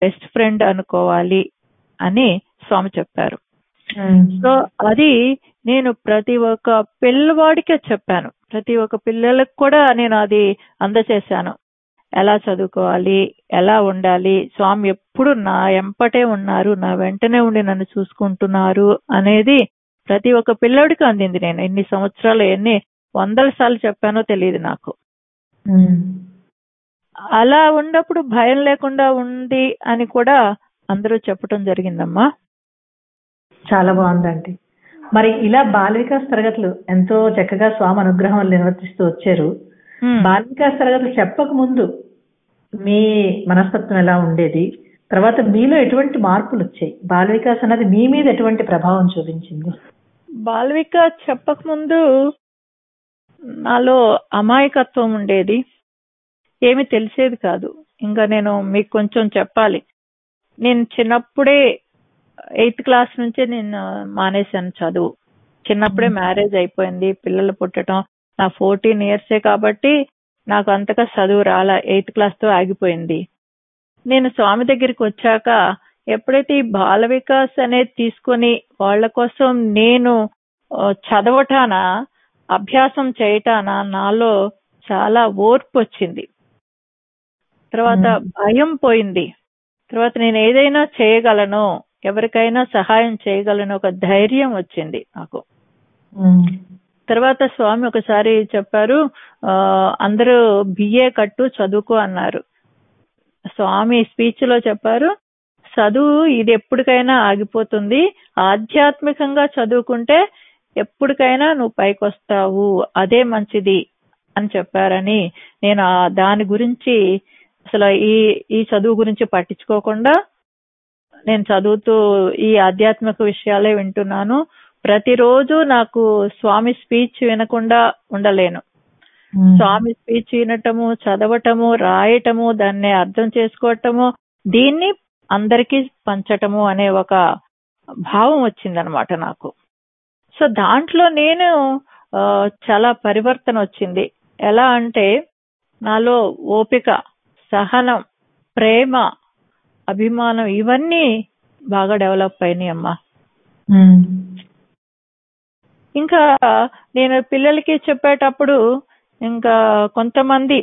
Best friend అనుకోవాలి అని స్వామి చెప్పారు ఉమ్. సో అది నేను ప్రతి ఒక్క పిల్లవాడికే చెప్పాను ప్రతి ఒక్క పిల్లలకు కూడా నేను అది అందచేశాను ఎలా చదువుకోవాలి ఎలా ఉండాలి స్వామి ఎప్పుడు నా ఎంపటే ఉన్నారు నా వెంటనే ఉండి నన్ను చూసుకుంటున్నారు అనేది ప్రతి ఒక్క పిల్లోడికి అందింది నేను ఎన్ని సంవత్సరాలు ఎన్ని వందల సార్లు చెప్పానో తెలియదు నాకు ఉమ్. అలా ఉన్నప్పుడు భయం లేకుండా ఉంది అని కూడా అందరూ చెప్పటం జరిగిందమ్మా చాలా బాగుందండి మరి ఇలా బాల వికాస్ తరగతులు ఎంతో చక్కగా స్వామి అనుగ్రహం వల్ల నిర్వర్తిస్తూ వచ్చారు హ్మ్. బాల వికాస్ తరగతులు చెప్పక ముందు మీ మనస్తత్వం ఎలా ఉండేది తర్వాత మీలో ఎటువంటి మార్పులు వచ్చాయి బాల వికాస్ అన్నది మీ మీద ఎటువంటి ప్రభావం చూపించింది బాల్విక చెప్పకముందు నాలో అమాయకత్వం ఉండేది ఏమి తెలిసేది కాదు ఇంకా నేను మీకు కొంచెం చెప్పాలి నేను చిన్నప్పుడే ఎయిత్ క్లాస్ నుంచే నేను మానేశాను చదువు చిన్నప్పుడే మ్యారేజ్ అయిపోయింది పిల్లలు పుట్టడం నా ఫోర్టీన్ ఇయర్సే కాబట్టి నాకు అంతగా చదువు రాలా ఎయిత్ క్లాస్ తో ఆగిపోయింది నేను స్వామి దగ్గరికి వచ్చాక ఎప్పుడైతే ఈ బాల వికాస్ అనేది తీసుకొని వాళ్ళ కోసం నేను ఆ, చదవటాన అభ్యాసం చేయటాన నాలో చాలా ఓర్పు వచ్చింది తర్వాత మ్మ్. భయం పోయింది తర్వాత నేను ఏదైనా చేయగలను ఎవరికైనా సహాయం చేయగలను ఒక ధైర్యం వచ్చింది నాకు ఉమ్. తర్వాత స్వామి ఒకసారి చెప్పారు ఆ, అందరూ బిఏ కట్టు చదువుకో అన్నారు స్వామి స్పీచ్ లో చెప్పారు చదువు ఇది ఎప్పటికైనా ఆగిపోతుంది ఆధ్యాత్మికంగా చదువుకుంటే ఎప్పటికైనా నువ్వు పైకొస్తావు అదే మంచిది అని చెప్పారని నేను ఆ దాని గురించి అసలు ఈ ఈ చదువు గురించి పట్టించుకోకుండా నేను చదువుతూ ఈ ఆధ్యాత్మిక విషయాలే వింటున్నాను ప్రతిరోజు నాకు స్వామి స్పీచ్ వినకుండా ఉండలేను ఉమ్. స్వామి స్పీచ్ వినటము చదవటము రాయటము దాన్ని అర్థం చేసుకోవటము దీన్ని అందరికీ పంచటము అనే ఒక భావం వచ్చిందనమాట నాకు సో దాంట్లో నేను ఆ, చాలా పరివర్తన వచ్చింది ఎలా అంటే నాలో ఓపిక సహనం ప్రేమ అభిమానం ఇవన్నీ బాగా డెవలప్ అయినాయి అమ్మా ఉమ్. ఇంకా నేను పిల్లలకి చెప్పేటప్పుడు ఇంకా కొంతమంది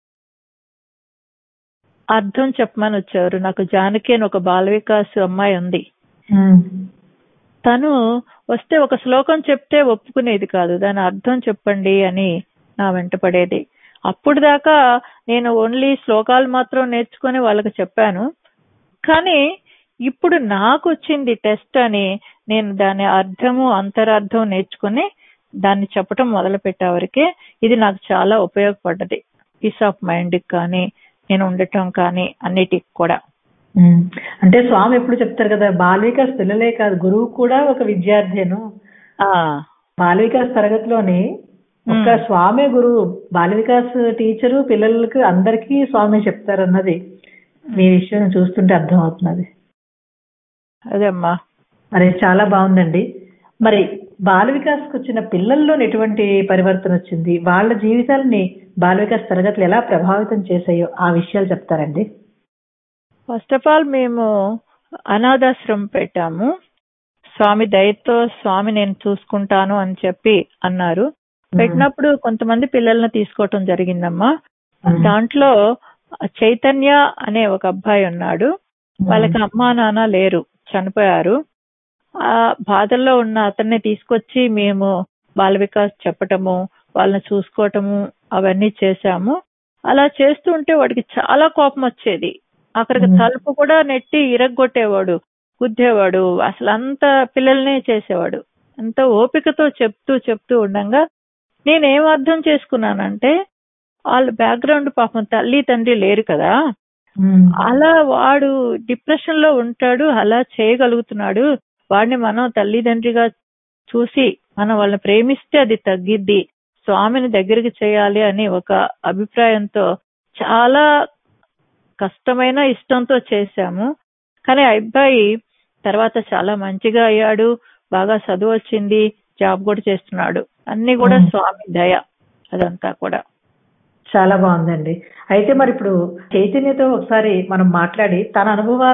అర్థం చెప్పమని వచ్చారు నాకు జానకి అని ఒక బాల వికాస్ అమ్మాయి ఉంది ఉమ్. తను వస్తే ఒక శ్లోకం చెప్తే ఒప్పుకునేది కాదు దాని అర్థం చెప్పండి అని నా వెంట పడేది అప్పుడు దాకా నేను ఓన్లీ శ్లోకాలు మాత్రం నేర్చుకుని వాళ్ళకి చెప్పాను కానీ ఇప్పుడు నాకు వచ్చింది టెస్ట్ అని నేను దాని అర్థము అంతరార్థం నేర్చుకుని దాన్ని చెప్పటం మొదలు పెట్టేవరకే ఇది నాకు చాలా ఉపయోగపడ్డది పీస్ ఆఫ్ మైండ్ కానీ నేను ఉండటం కానీ అన్నిటికి కూడా ఉమ్. అంటే స్వామి ఎప్పుడు చెప్తారు కదా బాల వికాస్ పిల్లలే కాదు గురువు కూడా ఒక విద్యార్థిను ఆ బాల వికాస్ తరగతిలోని ఒక మ్మ్. స్వామి గురువు బాల వికాస్ టీచరు పిల్లలకి అందరికీ స్వామి చెప్తారన్నది మీ విషయం చూస్తుంటే అర్థం అవుతున్నది అదేమ్మా మరి చాలా బాగుందండి మరి బాల వికాస్ వచ్చిన పిల్లల్లో ఎటువంటి పరివర్తన వచ్చింది వాళ్ళ జీవితాలని బాల వికాస్ తరగతులు ఎలా ప్రభావితం చేశాయో ఆ విషయాలు చెప్తారండి ఫస్ట్ ఆఫ్ ఆల్ మేము అనాథాశ్రమం పెట్టాము స్వామి దయతో స్వామి నేను చూసుకుంటాను అని చెప్పి అన్నారు పెట్టినప్పుడు కొంతమంది పిల్లల్ని తీసుకోవటం జరిగిందమ్మా మ్మ్. దాంట్లో చైతన్య అనే ఒక అబ్బాయి ఉన్నాడు వాళ్ళకి అమ్మా నాన్న లేరు చనిపోయారు ఆ బాధల్లో ఉన్న అతన్ని తీసుకొచ్చి మేము బాల వికాస్ చెప్పటము వాళ్ళని చూసుకోవటము అవన్నీ చేశాము అలా చేస్తుంటే వాడికి చాలా కోపం వచ్చేది అక్కడికి మ్మ్. తలుపు కూడా నెట్టి ఇరగ్గొట్టేవాడు గుద్దేవాడు అసలు అంత పిల్లల్ని చేసేవాడు అంత ఓపికతో చెప్తూ చెప్తూ ఉండంగా నేనేం అర్థం చేసుకున్నానంటే వాళ్ళ బ్యాక్గ్రౌండ్ పాపం తల్లి తండ్రి లేరు కదా మ్మ్. అలా వాడు డిప్రెషన్ లో ఉంటాడు అలా చేయగలుగుతున్నాడు వాడిని మనం తల్లిదండ్రిగా చూసి మనం వాళ్ళని ప్రేమిస్తే అది తగ్గిద్ది స్వామిని దగ్గరికి చేయాలి అని ఒక అభిప్రాయంతో చాలా కష్టమైన ఇష్టంతో చేశాము కానీ ఆ అబ్బాయి తర్వాత చాలా మంచిగా అయ్యాడు బాగా చదువు వచ్చింది జాబ్ కూడా చేస్తున్నాడు అన్ని కూడా మ్మ్. స్వామి దయ అదంతా కూడా చాలా బాగుందండి అయితే మరి ఇప్పుడు చైతన్యతో ఒకసారి మనం మాట్లాడి తన అనుభవాలు